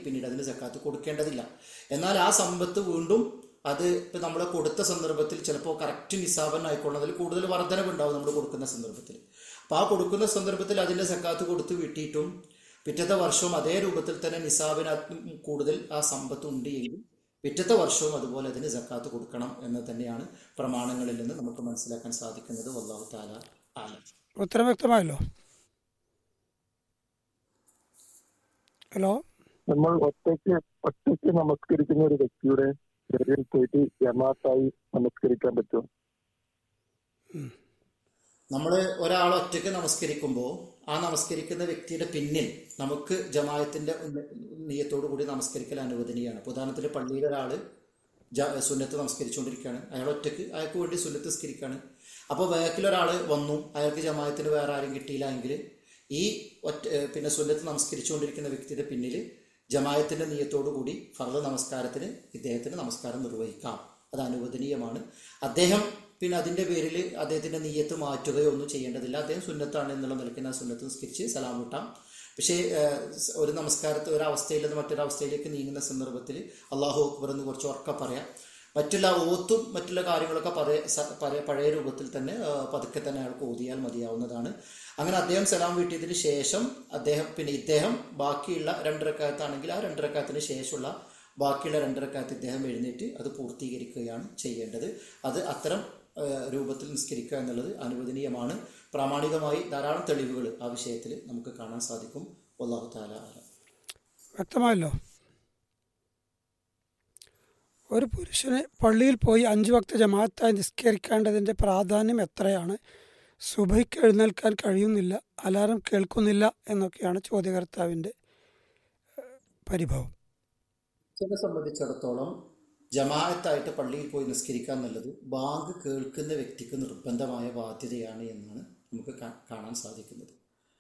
പിന്നീട് അതിന് സക്കാത്ത് കൊടുക്കേണ്ടതില്ല എന്നാൽ ആ സമ്പത്ത് വീണ്ടും അത് ഇപ്പം നമ്മൾ കൊടുത്ത സന്ദർഭത്തിൽ ചിലപ്പോൾ കറക്റ്റ് നിസാബൻ ആയിക്കൊള്ളുന്നതിൽ കൂടുതൽ വർധനവുണ്ടാവും നമ്മൾ കൊടുക്കുന്ന സന്ദർഭത്തിൽ അപ്പോൾ ആ കൊടുക്കുന്ന സന്ദർഭത്തിൽ അതിൻ്റെ സക്കാത്ത് കൊടുത്ത് വിട്ടിട്ടും പിറ്റത്തെ വർഷവും അതേ രൂപത്തിൽ തന്നെ നിസാബിനകത്തും കൂടുതൽ ആ സമ്പത്ത് ഉണ്ട് എങ്കിൽ പിറ്റത്തെ വർഷവും അതുപോലെ അതിന് സക്കാത്ത് കൊടുക്കണം എന്ന് തന്നെയാണ് പ്രമാണങ്ങളിൽ നിന്ന് നമുക്ക് മനസ്സിലാക്കാൻ സാധിക്കുന്നത് വല്ലാഹു താല ആലം ഉത്തരം വ്യക്തമായല്ലോ ഹലോ നമ്മൾ ഒറ്റയ്ക്ക് ഒറ്റയ്ക്ക് നമസ്കരിക്കുന്ന ഒരു വ്യക്തിയുടെ പേരിൽ പോയിട്ട് ജമാഅത്തായി നമസ്കരിക്കാൻ പറ്റുമോ നമ്മൾ ഒരാൾ ഒറ്റയ്ക്ക് നമസ്കരിക്കുമ്പോൾ ആ നമസ്കരിക്കുന്ന വ്യക്തിയുടെ പിന്നിൽ നമുക്ക് ജമായത്തിന്റെ നീയത്തോടു കൂടി നമസ്കരിക്കൽ അനുവദനീയമാണ് ഇപ്പോൾ ഉദാഹരണത്തിന് പള്ളിയിൽ ഒരാൾ സുന്നത്ത് നമസ്കരിച്ചുകൊണ്ടിരിക്കുകയാണ് അയാൾ ഒറ്റയ്ക്ക് അയാൾക്ക് വേണ്ടി സുന്നത്ത് നിസ്കരിക്കുകയാണ് അപ്പോൾ ബാക്കിൽ ഒരാൾ വന്നു അയാൾക്ക് ജമായത്തിന് വേറെ ആരും കിട്ടിയില്ല എങ്കിൽ ഈ ഒറ്റ ഏഹ് പിന്നെ സുന്നത്ത് നമസ്കരിച്ചുകൊണ്ടിരിക്കുന്ന വ്യക്തിയുടെ പിന്നിൽ ജമായത്തിന്റെ നീയത്തോടു കൂടി ഫർദ് നമസ്കാരത്തിന് ഇദ്ദേഹത്തിന് നമസ്കാരം നിർവഹിക്കാം അത് അനുവദനീയമാണ് അദ്ദേഹം പിന്നെ അതിന്റെ പേരിൽ അദ്ദേഹത്തിന്റെ നീയത്ത് മാറ്റുകയോ ഒന്നും ചെയ്യേണ്ടതില്ല അദ്ദേഹം സുന്നത്താണ് എന്നുള്ള നിലയ്ക്ക് ആ സുന്നത്ത് നിസ്കരിച്ച് സലാം വിട്ടാം പക്ഷേ ഏഹ്, ഒരു നമസ്കാരത്തെ ഒരു അവസ്ഥയിൽ നിന്ന് മറ്റൊരു അവസ്ഥയിലേക്ക് നീങ്ങുന്ന സന്ദർഭത്തിൽ അള്ളാഹു അക്ബർ എന്ന് കുറച്ച് ഉറക്ക പറയാം മറ്റുള്ള ഓത്തും മറ്റുള്ള കാര്യങ്ങളൊക്കെ പഴയ സ- പഴയ പഴയ രൂപത്തിൽ തന്നെ ആ, പതുക്കെ തന്നെ അയാൾക്ക് ഓതിയാൽ മതിയാവുന്നതാണ് അങ്ങനെ അദ്ദേഹം സലാം വീട്ടിയതിന് ശേഷം അദ്ദേഹം പിന്നെ ഇദ്ദേഹം ബാക്കിയുള്ള രണ്ടരക്കാലത്താണെങ്കിൽ ആ രണ്ടരക്കാലത്തിന് ശേഷമുള്ള ബാക്കിയുള്ള രണ്ടരക്കാലത്ത് ഇദ്ദേഹം എഴുന്നേറ്റ് അത് പൂർത്തീകരിക്കുകയാണ് ചെയ്യേണ്ടത് അത് അത്തരം ആ, രൂപത്തിൽ നിസ്കരിക്കുക എന്നുള്ളത് അനുവദനീയമാണ് പ്രാമാണികമായി ധാരാളം തെളിവുകൾ ആ വിഷയത്തിൽ നമുക്ക് കാണാൻ സാധിക്കും അള്ളാഹു താല ആലം വ്യക്തമായല്ലോ ഒരു പുരുഷന് പള്ളിയിൽ പോയി അഞ്ച് വക്ത ജമാഅത്തായി നിസ്കരിക്കേണ്ടതിൻ്റെ പ്രാധാന്യം എത്രയാണ് സുബൈക്ക് എഴുന്നേൽക്കാൻ കഴിയുന്നില്ല അലാറം കേൾക്കുന്നില്ല എന്നൊക്കെയാണ് ചോദ്യകർത്താവിൻ്റെ ഏഹ്, പരിഭവം ഇതിനെ സംബന്ധിച്ചിടത്തോളം ജമാഅത്തായിട്ട് പള്ളിയിൽ പോയി നിസ്കരിക്കുക എന്നുള്ളത് ബാങ്ക് കേൾക്കുന്ന വ്യക്തിക്ക് നിർബന്ധമായ ബാധ്യതയാണ് എന്നാണ് നമുക്ക് കാ- കാണാൻ സാധിക്കുന്നത്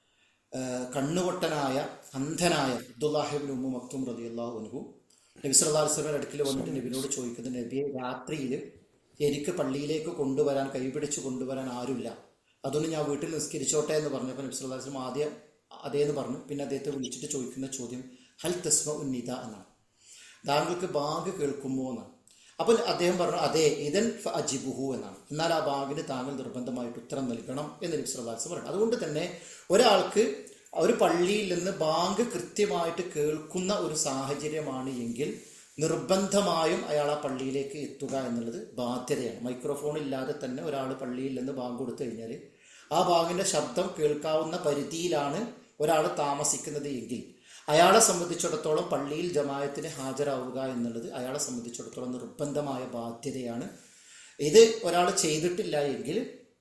ആഹ് കണ്ണുപൊട്ടനായ അന്ധനായ അബ്ദുല്ലാഹിബിൻ ഉമ്മു മക്തും റളിയല്ലാഹു അൻഹു നബി സല്ലല്ലാഹു അലൈഹി വസല്ലം അടുക്കൽ വന്നിട്ട് നബിനോട് ചോദിക്കുന്നത് നബിയെ രാത്രിയിൽ എനിക്ക് പള്ളിയിലേക്ക് കൊണ്ടുവരാൻ കൈപിടിച്ച് കൊണ്ടുവരാൻ ആരുമില്ല അതുകൊണ്ട് ഞാൻ വീട്ടിൽ നിസ്കരിച്ചോട്ടെ എന്ന് പറഞ്ഞപ്പോൾ നബി സല്ലല്ലാഹു അലൈഹി വസല്ലം ആദ്യം അതേന്ന് പറഞ്ഞു പിന്നെ അദ്ദേഹത്തെ വിളിച്ചിട്ട് ചോദിക്കുന്ന ചോദ്യം ഹൽ തസ്മ ഉന്നിത എന്നാണ് താങ്കൾക്ക് ബാഗ് കേൾക്കുമോ എന്നാണ് അപ്പോൾ അദ്ദേഹം പറഞ്ഞു അതെ ഇതൻ അജിബുഹു എന്നാണ് എന്നാൽ ആ ബാഗിന് താങ്കൾ നിർബന്ധമായിട്ട് ഉത്തരം നൽകണം എന്ന് നബി സല്ലല്ലാഹു അലൈഹി വസല്ലം പറഞ്ഞു അതുകൊണ്ട് തന്നെ ഒരാൾക്ക് ഒരു പള്ളിയിൽ നിന്ന് ബാങ്ക് കൃത്യമായിട്ട് കേൾക്കുന്ന ഒരു സാഹചര്യമാണ് എങ്കിൽ നിർബന്ധമായും അയാൾ ആ പള്ളിയിലേക്ക് എത്തുക എന്നുള്ളത് ബാധ്യതയാണ് മൈക്രോഫോൺ ഇല്ലാതെ തന്നെ ഒരാൾ പള്ളിയിൽ നിന്ന് ബാങ്ക് കൊടുത്തു കഴിഞ്ഞാൽ ആ ബാങ്കിന്റെ ശബ്ദം കേൾക്കാവുന്ന പരിധിയിലാണ് ഒരാൾ താമസിക്കുന്നത് എങ്കിൽ അയാളെ സംബന്ധിച്ചിടത്തോളം പള്ളിയിൽ ജമായത്തിന് ഹാജരാവുക എന്നുള്ളത് അയാളെ സംബന്ധിച്ചിടത്തോളം നിർബന്ധമായ ബാധ്യതയാണ് ഇത് ഒരാൾ ചെയ്തിട്ടില്ല എങ്കിൽ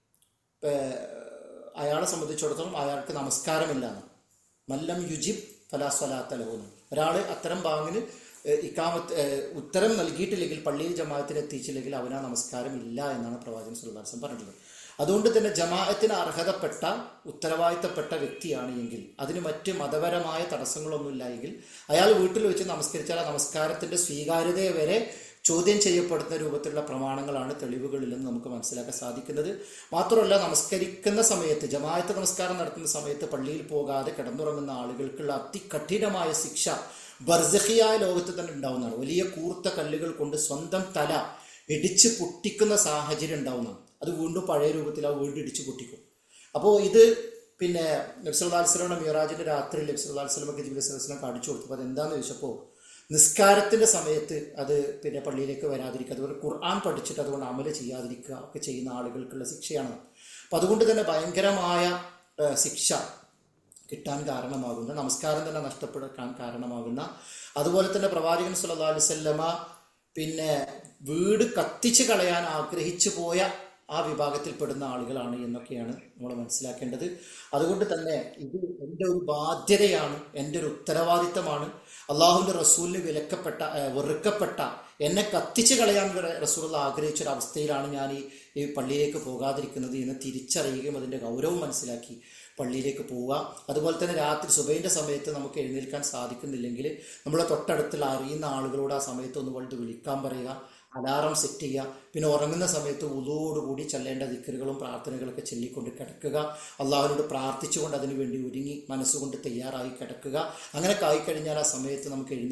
ഏഹ്, അയാളെ സംബന്ധിച്ചിടത്തോളം അയാൾക്ക് നമസ്കാരമില്ല എന്ന് മല്ലം യുജിബ് ഫലാസ്വലാത്തലഹുന്നു ഒരാൾ അത്തരം ബാങ്കിന് ഏഹ്, ഇക്കാമത്ത് ഏഹ്, ഉത്തരം നൽകിയിട്ടില്ലെങ്കിൽ പള്ളിയിൽ ജമാഅത്തിന് എത്തിയിട്ടില്ലെങ്കിൽ അവന് ആ നമസ്കാരം ഇല്ല എന്നാണ് പ്രവാചകൻ സുല്ലാസം പറഞ്ഞിട്ടുള്ളത് അതുകൊണ്ട് തന്നെ ജമാഅത്തിന് അർഹതപ്പെട്ട ഉത്തരവാദിത്തപ്പെട്ട വ്യക്തിയാണ് എങ്കിൽ അതിന് മറ്റ് മതപരമായ തടസ്സങ്ങളൊന്നുമില്ല എങ്കിൽ അയാൾ വീട്ടിൽ വെച്ച് നമസ്കരിച്ചാൽ ആ നമസ്കാരത്തിന്റെ സ്വീകാര്യതയെ വരെ ചോദ്യം ചെയ്യപ്പെടുന്ന രൂപത്തിലുള്ള പ്രമാണങ്ങളാണ് തെളിവുകളിൽ നിന്ന് നമുക്ക് മനസ്സിലാക്കാൻ സാധിക്കുന്നത് മാത്രമല്ല നമസ്കരിക്കുന്ന സമയത്ത് ജമാഅത്ത് നമസ്കാരം നടത്തുന്ന സമയത്ത് പള്ളിയിൽ പോകാതെ കിടന്നുറങ്ങുന്ന ആളുകൾക്കുള്ള അതികഠിനമായ ശിക്ഷ ബർസഹിയായ ലോകത്ത് തന്നെ ഉണ്ടാവുന്നതാണ് വലിയ കൂർത്ത കല്ലുകൾ കൊണ്ട് സ്വന്തം തല ഇടിച്ച് പൊട്ടിക്കുന്ന സാഹചര്യം ഉണ്ടാവുന്നതാണ് അത് വീണ്ടും പഴയ രൂപത്തിൽ ആ വീണ്ടും ഇടിച്ച് പൊട്ടിക്കും അപ്പോൾ ഇത് പിന്നെ നബ്സുല്ലാസ്ലമിയുടെ മിറാജിന്റെ രാത്രി നബ്സുല്ലാസ്ലമൊക്കെ ജിബിലി സ്വലം കാണിച്ചു കൊടുത്തു അപ്പോൾ അതെന്താന്ന് ചോദിച്ചപ്പോൾ നിസ്കാരത്തിന്റെ സമയത്ത് അത് പിന്നെ പള്ളിയിലേക്ക് വരാതിരിക്കുക അതുപോലെ ഖുർആൻ പഠിച്ചിട്ട് അതുകൊണ്ട് അമല് ചെയ്യാതിരിക്കുക ഒക്കെ ചെയ്യുന്ന ആളുകൾക്കുള്ള ശിക്ഷയാണ് അപ്പം അതുകൊണ്ട് തന്നെ ഭയങ്കരമായ ഏഹ്, ശിക്ഷ കിട്ടാൻ കാരണമാകുന്ന നമസ്കാരം തന്നെ നഷ്ടപ്പെടാൻ കാരണമാകുന്ന അതുപോലെ തന്നെ പ്രവാചകൻ സല്ലല്ലാഹു അലൈഹി വസല്ലമ പിന്നെ വീട് കത്തിച്ച് കളയാൻ ആഗ്രഹിച്ചു പോയ ആ വിഭാഗത്തിൽപ്പെടുന്ന ആളുകളാണ് എന്നൊക്കെയാണ് നമ്മൾ മനസ്സിലാക്കേണ്ടത് അതുകൊണ്ട് തന്നെ ഇത് എൻ്റെ ഒരു ബാധ്യതയാണ് എൻ്റെ ഒരു ഉത്തരവാദിത്തമാണ് അള്ളാഹുവിൻ്റെ റസൂലിന് വിലക്കപ്പെട്ട ഏഹ്, വെറുക്കപ്പെട്ട എന്നെ കത്തിച്ച് കളയാൻ വരെ റസൂൽ ആഗ്രഹിച്ച ഒരു അവസ്ഥയിലാണ് ഞാൻ ഈ ഈ പള്ളിയിലേക്ക് പോകാതിരിക്കുന്നത് എന്ന് തിരിച്ചറിയുകയും അതിൻ്റെ ഗൗരവം മനസ്സിലാക്കി പള്ളിയിലേക്ക് പോവുക അതുപോലെ തന്നെ രാത്രി സുബൈൻ്റെ സമയത്ത് നമുക്ക് എഴുന്നേൽക്കാൻ സാധിക്കുന്നില്ലെങ്കിൽ നമ്മളെ തൊട്ടടുത്തുള്ള അറിയുന്ന ആളുകളോട് ആ സമയത്ത് ഒന്ന് വലുത് വിളിക്കാൻ പറയുക അലാറം സെറ്റ് ചെയ്യുക പിന്നെ ഉറങ്ങുന്ന സമയത്ത് ഉതോടുകൂടി ചെല്ലേണ്ട ദിക്കറുകളും പ്രാർത്ഥനകളൊക്കെ ചൊല്ലിക്കൊണ്ട് കിടക്കുക അള്ളാഹുവിനോട് പ്രാർത്ഥിച്ചുകൊണ്ട് അതിനു വേണ്ടി ഒരുങ്ങി മനസ്സുകൊണ്ട് തയ്യാറായി കിടക്കുക അങ്ങനെയൊക്കെ ആയിക്കഴിഞ്ഞാൽ ആ സമയത്ത് നമുക്ക് എഴുന്നേൽക്കാൻ